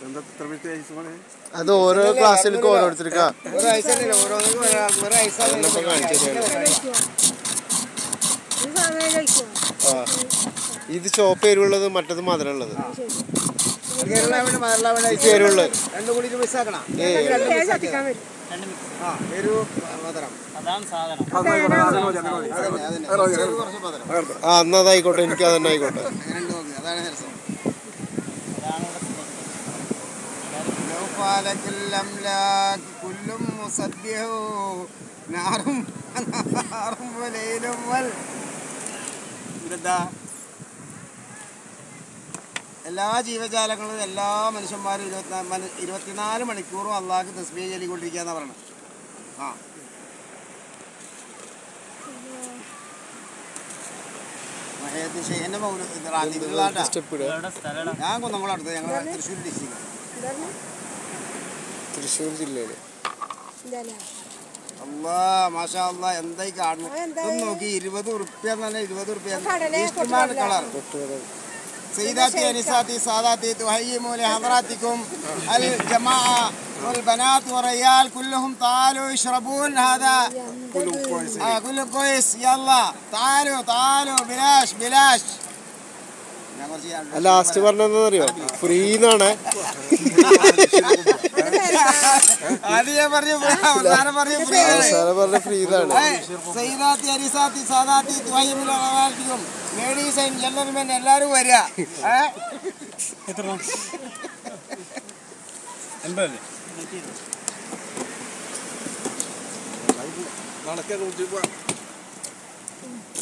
എന്താ ഇത്ര വലിയ ഐസ് മോളെ അത് ഓരോ ക്ലാസ്സിലേക്ക് ഓരോരുത്തർക്കാ ഒരു ഐസല്ലേ ഓരോന്നിനും ഒരാൾക്ക് ഒരു ഐസാണ് ഇപ്പൊ കാണിച്ചു തരാം. ഇത് സാധനം കഴിക്കും ആ ഇത് ചോപ്പ് എരിവുള്ളത് മറ്റത് മധുരമുള്ളത് ഇത് എരിവുള്ളത് രണ്ടും കൂടി മിസ് ആക്കണം ഏയ് തേൻ കത്തിക്കാൻ വരും ആ എരു മധുരം അതാണ് സാധനം അതന്നെ അതന്നെ ചെറു കുറച്ച് മധുരം ആ എന്നാ അതായിക്കോട്ടെ എനിക്ക് അതന്നെ ആയിക്കോട്ടെ അങ്ങനെ ഉണ്ട് നോക്ക് അതാണ് രസം അതാണ് ഇവിടെ لو قالك الأملاك كل مصبح نار نار وليل وال ഇതെന്താ എല്ലാ ജീവജാലങ്ങളും എല്ലാ മനുഷ്യന്മാരും ഇരുപത്തിനാല് മനു- ഇരുപത്തിനാല് മണിക്കൂറും അള്ളാഹ് തസ്ബീഹ് ചൊല്ലിക്കൊണ്ടിരിക്കുക എന്നാ പറയണത് ആ മഹേത്ത് ഷെയ്ഖിന്റെ മൗല റാന്നികളാട്ടാ സ്റ്റെപ്പ് ഇടുക ഇവിടെ സ്ഥലം ഞാൻ കുന്നംകുളം അടുത്ത് ഞങ്ങൾ തൃശ്ശൂർ ഡിസ്ട്രിക്ട് എന്താണ് തൃശ്ശൂർ ജില്ലയില് ഇതല്ലേ അല്ലാ മാഷാ അല്ലാ എന്തായി കാണുന്നു ആ, എന്താ ഇതൊന്ന് നോക്കി ഇരുപത് ഉറുപ്പ്യ എന്ന് പറഞ്ഞാൽ ഇരുപത് ഉറുപ്പ്യ കടലേ ഇഷ്ടമാണ് കളർ തൊട്ടുകട سيداتي أنساتي ساداتي تهيموا لحضراتكم الجماعة والبنات والرجال كلهم تعالوا يشربون هذا كلهم كويس آه كلهم كويس يلا تعالوا تعالوا بلاش بلاش ലാസ്റ്റ് പറഞ്ഞറിയോ ഫ്രീ എന്നാണ് അത് ഞാൻ പറഞ്ഞു അവസാനം പറഞ്ഞു free ആണ്. അവസാനം പറഞ്ഞ ഫ്രീ എന്നാണ് ഏയ്, സയ്യിദാത്തി അരിസാത്തി സാദാത്തി തുഹയ്യിമുൽ അളവാറ്റിക്കും ലേഡീസ് ആൻഡ് ജെന്റൽമെൻ എല്ലാവരും വരിക ഏ? നടക്കാൻ നൂറ്റി